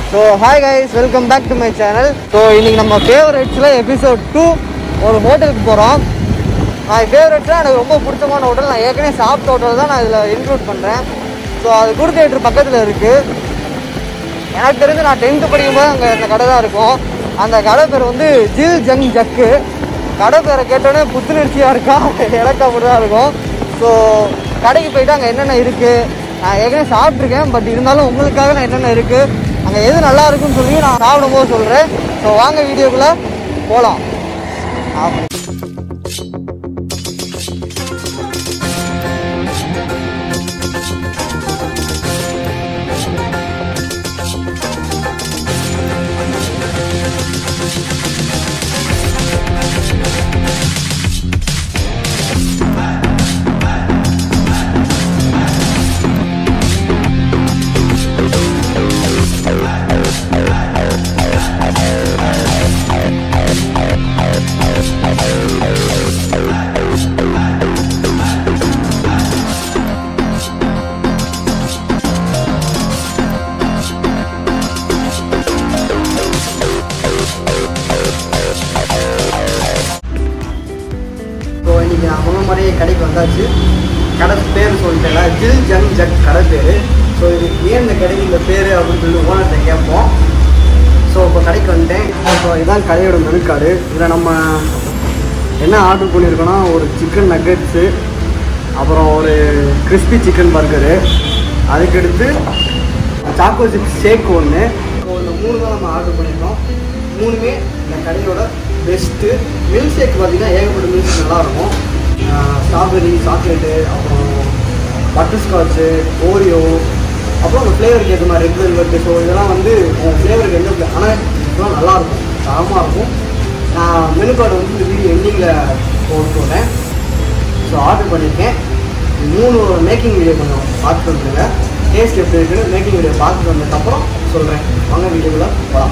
So hi guys welcome back to my channel so இன்னைக்கு நம்ம ஃபேவரட்ஸில் episode two ஒரு ஹோட்டலுக்கு போகிறோம் நான் ஃபேவரட்ஸில் எனக்கு ரொம்ப பிடிச்சமான ஹோட்டல் நான் ஏற்கனவே சாப்பிட்ட ஹோட்டல் தான் நான் இதில் இன்க்ளூட் பண்ணுறேன் ஸோ அது குரு தேட்டர் பக்கத்தில் இருக்குது எனக்கு தெரிஞ்சு நான் டென்த்து படிக்கும்போது அங்கே இந்த கடை தான் இருக்கும் அந்த கடை பேர் வந்து ஜில் ஜங் ஜக்கு கடை பேரை கேட்டோன்னே புத்துணர்ச்சியாக இருக்கா எனக்கு அப்படி தான் இருக்கும் ஸோ கடைக்கு போயிட்டு அங்கே என்னென்ன இருக்குது நான் ஏற்கனவே சாப்பிட்ருக்கேன் பட் இருந்தாலும் உங்களுக்காக நான் என்னென்ன இருக்குது அங்கே எது நல்லா இருக்குன்னு சொல்லி நான் சாப்பிடும்போது சொல்கிறேன் ஸோ வாங்க வீடியோக்குள்ளே போகலாம் ஸோ இன்னைக்கு நான் சொன்ன மாதிரியே கடைக்கு வந்தாச்சு கடை பேர் சொல்லிட்டேன்ல ஜில் ஜங் ஜக் கடை பேர் ஸோ இது ஏன் இந்த கடைக்கு இந்த பேர் அப்படின்னு சொல்லி ஓனர்கிட்ட கேட்போம் ஸோ இப்போ கடைக்கு வந்துட்டேன் ஸோ இதுதான் கடையோட மெனுக்கார்டு இதில் நம்ம என்ன ஆர்டர் பண்ணியிருக்கோன்னா ஒரு சிக்கன் நக்கட்ஸு அப்புறம் ஒரு கிறிஸ்பி சிக்கன் பர்கரு அதுக்கடுத்து சாக்கோ சிப்ஸ் ஷேக் ஒன்று ஸோ இந்த மூணு தான் நம்ம ஆர்டர் பண்ணியிருக்கோம் மூணுமே இந்த கடையோட பெஸ்ட்டு மில்க் ஷேக் பார்த்தீங்கன்னா ஏகப்பட்ட மில்க் ஷேக் நல்லாயிருக்கும் ஸ்ட்ராபெரி சாக்லேட்டு அப்புறம் பட்டர்ஸ்காட்சு ஓரியோ அப்புறம் அந்த ஃப்ளேவருக்கு ஏற்ற மாதிரி ரெட் வெல்வெட் ஸோ இதெல்லாம் வந்து உங்கள் ஃப்ளேவருக்கு எந்த fla- ஆனால் இதெல்லாம் நல்லாயிருக்கும் தரமாக இருக்கும் நான் மெனு கார்டு வந்து இந்த வீடியோ எண்டிங்கில் போட்டு விட்டேன் ஸோ ஆர்டர் பண்ணியிருக்கேன் மூணு மேக்கிங் வீடியோ கொஞ்சம் பார்த்துட்டு வந்துருங்க டேஸ்ட் எப்படி இருக்குன்னு மேக்கிங் வீடியோ பார்த்துட்டு வந்ததுக்கப்புறம் சொல்கிறேன் வாங்க வீடியோக்குள்ளே போகலாம்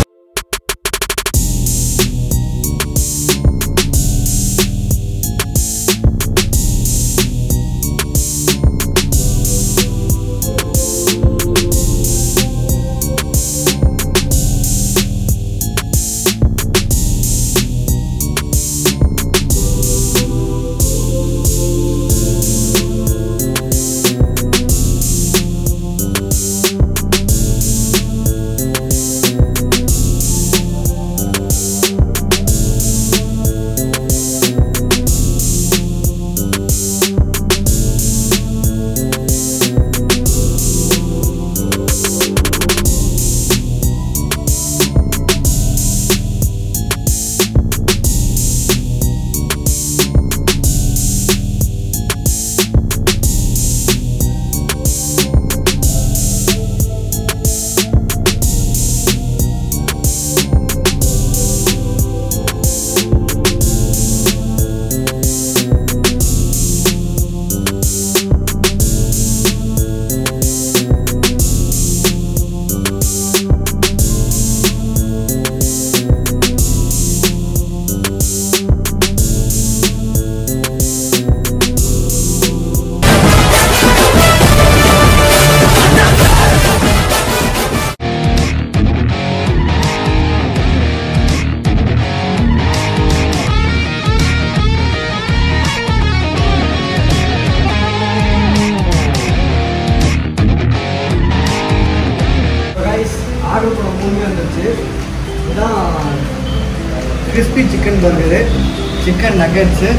ரைஸ் ஆர்டர் பண்ண மூணுமே வந்துருச்சு இதுதான் crispy chicken burger chicken nuggets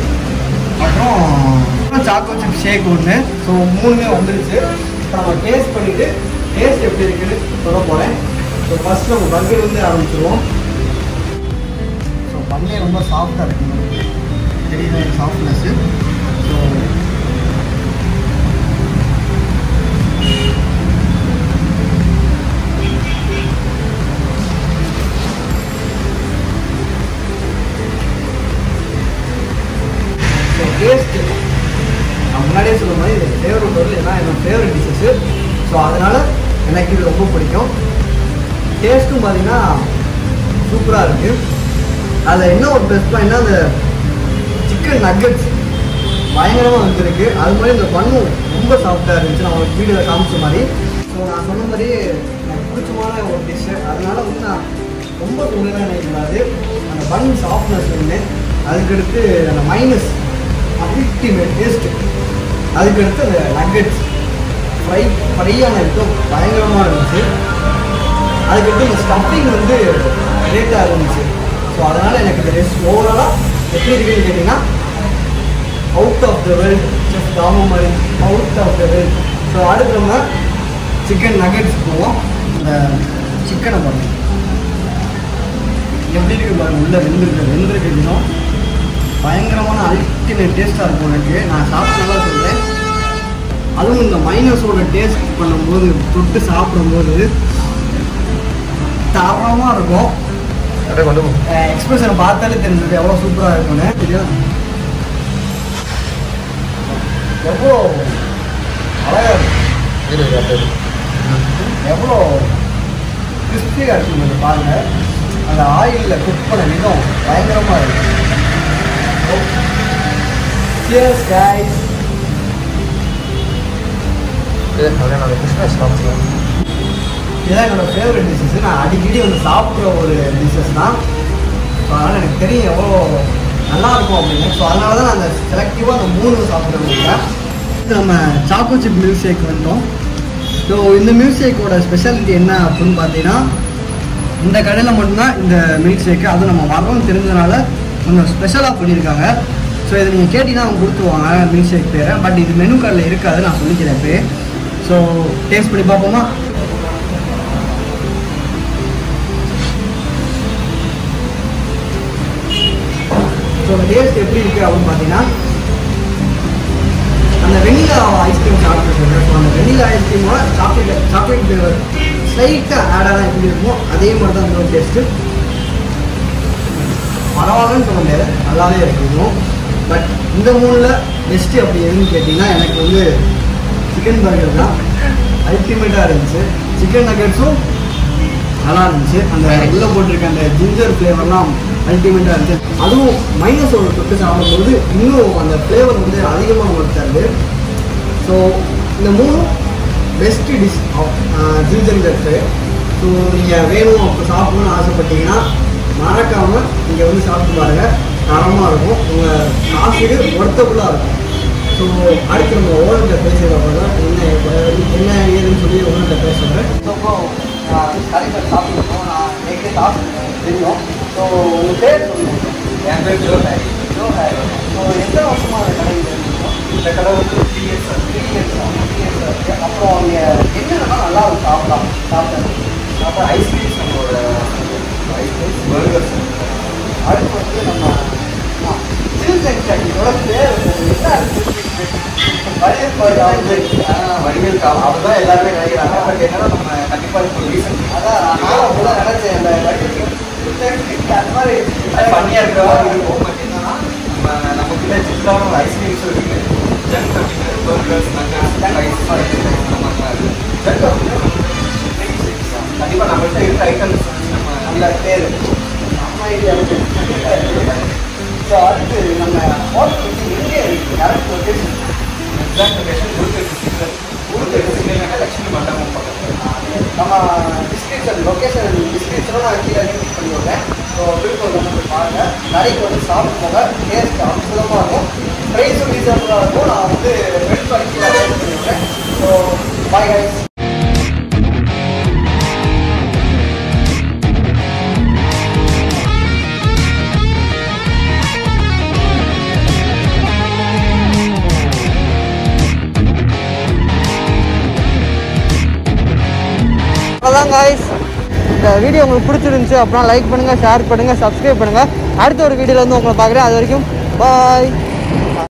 அப்புறம் சாக்கோ சிப் ஷேக் ஒன்று ஸோ மூணுமே வந்துருச்சு இப்போ நம்ம டேஸ்ட் பண்ணிவிட்டு டேஸ்ட் எப்படி இருக்குன்னு சொல்ல போகிறேன் ஸோ ஃபஸ்ட் நம்ம பர்கர் வந்து ஆரம்பிச்சிருவோம் ஸோ பண்ணே ரொம்ப சாஃப்டாக இருக்குங்க தெரியுது சாஃப்ட்னஸ்ஸு ஸோ ஸோ டேஸ்ட் நான் முன்னாடியே சொல்ல மாதிரி இது ஃபேவரட் பொருள் ஏன்னா என்னோட ஃபேவரட் டிஷ்ஷஸ்ஸு ஸோ அதனால் எனக்கு இது ரொம்ப பிடிக்கும் டேஸ்ட்டும் பார்த்தீங்கன்னா சூப்பராக இருக்குது அதில் என்ன ஒரு ப்ளஸ் பாயிண்ட்னா அந்த சிக்கன் நக்கட்ஸ் பயங்கரமாக வந்திருக்கு அது மாதிரி இந்த பண்ணும் ரொம்ப சாஃப்டாக இருந்துச்சு நான் உங்களுக்கு வீடியோவில் காமிச்ச மாதிரி ஸோ நான் சொன்ன மாதிரி எனக்கு பிடிச்சமான ஒரு டிஷ் ஒன்றுலாம் நினைக்கக்கூடாது அந்த பன் சாஃப்ட்னஸ் ஒன்று அதுக்கடுத்து அந்த மைனஸ் அல்டிமேட் டேஸ்ட் அதுக்கடுத்து அந்த நக்கெட்ஸ் ஃப்ரை ஃப்ரையான இருக்கும் பயங்கரமாக இருந்துச்சு அதுக்கடுத்து இந்த ஸ்டஃபிங் வந்து லேட்டாக இருந்துச்சு ஸோ அதனால் எனக்கு இந்த ரெஸ்ட் ஓவராலாக எப்படி இருக்குன்னு கேட்டிங்கன்னா out of the world chef Damu மாதிரி out of the world so அடுத்து நம்ம சிக்கன் நகெட்ஸ் போவோம் இந்த சிக்கனை பாருங்க எப்படி இருக்கு பாருங்க உள்ள வெந்திருக்கு வெந்திருக்கு இன்னும் பயங்கரமான அல்டிமேட் டேஸ்ட்டாக இருக்கும் எனக்கு நான் சாப்பிட்டதா சொல்கிறேன் அதுவும் இந்த மைனஸோட டேஸ்ட் பண்ணும்போது தொட்டு சாப்பிடும்போது தரமாக இருக்கும் அப்படியே கொண்டு போ எக்ஸ்பிரஷன் பார்த்தாலே தெரிஞ்சது எவ்வளோ சூப்பராக இருக்கும்னு சரியா எவ்வளோ அழகாக இருக்கு இரு, இரு, அப்படியே இரு. எவ்வளோ கிறிஸ்பியாக இருக்குங்க பாருங்க அந்த ஆயிலில் குக் பண்ண விதம் பயங்கரமாக இருக்கு சியர்ஸ் guys இது அப்படியே நான் பிஸ்னஸ் காமிச்சிக்கலாம் இதான் என்னோட ஃபேவரட் டிஷ்ஷஸ் நான் அடிக்கடி வந்து சாப்பிட்ற ஒரு டிஷ்ஷஸ் தான் ஸோ அதனால் எனக்கு தெரியும் எவ்வளோ நல்லா இருக்கும் அப்படின்னு ஸோ அதனால தான் நான் அந்த செலக்டிவாக அந்த மூணு சாப்பிட்றேன் நம்ம சாக்கோ சிப் மில்க் ஷேக் வந்துட்டோம் ஸோ இந்த மில்க் ஷேக்கோட ஸ்பெஷாலிட்டி என்ன அப்படின்னு பார்த்தீங்கன்னா இந்த கடையில் மட்டும்தான் இந்த மில்க் ஷேக்கு அது நம்ம வரோம் தெரிஞ்சதுனால கொஞ்சம் ஸ்பெஷலாக பண்ணியிருக்காங்க ஸோ இதை நீங்கள் கேட்டிங்கன்னா அவங்க கொடுத்துருவாங்க மில்க் ஷேக் பேரை பட் இது மெனு கார்டில் இருக்காது நான் சொல்லிக்கிறேன் இப்போ ஸோ டேஸ்ட் பண்ணி பார்ப்போமா ஸோ டேஸ்ட் எப்படி இருக்குது அப்படின்னு பார்த்தீங்கன்னா அந்த வெண்ணிலா ஐஸ்கிரீம் சாப்பிட்டு ஸோ அந்த வெண்ணிலா ஐஸ்கிரீமோட சாக்லேட் சாக்லேட் ஃப்ளேவர் ஸ்லைட்டாக ஆடாக எப்படி இருக்குமோ அதே மாதிரி தான் இந்த டேஸ்ட்டு பரவாயில்லன்னு சொல்ல முடியாது நல்லாவே இருக்கும் பட் இந்த மூணில் பெஸ்ட்டு அப்படி எதுன்னு கேட்டிங்கன்னா எனக்கு வந்து சிக்கன் பர்கர் தான் அல்டிமேட்டாக இருந்துச்சு சிக்கன் நகட்ஸும் நல்லா இருந்துச்சு அந்த உள்ள போட்டிருக்க அந்த ஜிஞ்சர் ஃப்ளேவர்லாம் அல்டிமேட்டாக இருந்துச்சு அதுவும் மைனஸோட தொட்டு சாப்பிடும்போது இன்னும் அந்த ஃப்ளேவர் வந்து அதிகமாக உங்களுக்கு தருது ஸோ இந்த மூணும் பெஸ்ட் டிஷ் ஜிஞ்சர் கட்டு ஸோ நீங்கள் வேணும் அப்போ சாப்பிடணும்னு ஆசைப்பட்டீங்கன்னா மறக்காமல் நீங்கள் வந்து சாப்பிட்டு பாருங்கள் தரமாக இருக்கும் உங்கள் காசுக்கு ஒர்த்தபுளாக இருக்கும் ஸோ அடுத்து நம்ம ஓனர்கிட்ட பேசுகிறப்ப என்ன என்ன ஏதுன்னு சொல்லி ஓனர்கிட்ட பேசுகிறேன் ஸோ கடையில் சாப்பிட்டுருக்கோம் நான் ஏற்கனவே சாப்பிட்டுருக்கேன் தெரியும் ஸோ உங்கள் பேர் சொல்லுங்கள் என் பேர் ஜோ ஹாரி ஸோ ஸோ எந்த வருஷமாக அந்த கடையில் இருக்கோம் இந்த கடை வந்து three years three years three years இருக்கு அப்புறம் நீங்கள் என்னென்னா நல்லா இருக்கும் சாப்பிடலாம் சாப்பிட்டேன் அப்புறம் ஐஸ்கிரீம்ஸ் நம்மளோட ஐஸ்கிரீம்ஸ் பர்கர்ஸ் அடுத்து வந்து நம்ம சில் சென்டர் இதோட பேர் என்ன வடிவல் பர்கர் வடிவேல் காலம் அதுதான் எல்லாருமே நினைக்கிறாங்க பட் என்னன்னா நம்ம கண்டிப்பாக இப்போ ரீசன் அதான் நான் அப்படிதான் நினைச்சேன் அந்த வடிவல் அந்த மாதிரி அது பண்ணியாக இருக்கிற மாதிரி இருக்கும் பட் என்னன்னா நம்ம நம்ம கிட்ட சில்லான ஒரு ஐஸ்கிரீம்ஸ் இருக்கு ஜங்க் அப்படின்னு பர்கர்ஸ் நக்கர்ஸ் ஐஸ் ஜங்க் அப்படின்னு கண்டிப்பாக நம்மள்ட்ட இருக்க ஐட்டம்ஸ் நம்ம அந்த பேர் நம்ம ஏரியாவுக்கு ஸோ அடுத்து நம்ம ஹோட்டல் வந்து எங்கே இருக்குது கரெக்ட் லொக்கேஷன் எக்ஸாக்ட் லொகேஷன் ஊருக்கு சிக்னல் ஊருக்கு சிக்னல் லட்சுமி மண்டபம் பக்கத்தில் நம்ம டிஸ்கிரிப்ஷன் லொக்கேஷன் டிஸ்கிரிப்ஷனும் நான் கீழே லிங்க் பண்ணி விடுறேன் ஸோ விழுப்புரம் வந்து போய் பாருங்கள் கடைக்கு வந்து சாப்பிட்டு போக டேஸ்ட் அற்புதமாக இருக்கும் ப்ரைஸும் ரீசனபுளாக இருக்கும் நான் வந்து வெயிட் பண்ணி கீழே லிங்க் பண்ணி விடுறேன் ஸோ பாய் கைஸ் அதான் காய்ஸ் இந்த வீடியோ உங்களுக்கு பிடிச்சிருந்துச்சு அப்படின்னா லைக் பண்ணுங்கள் ஷேர் பண்ணுங்கள் சப்ஸ்கிரைப் பண்ணுங்கள் அடுத்த ஒரு வீடியோவில் வந்து உங்களை பார்க்குறேன் அது வரைக்கும் பாய்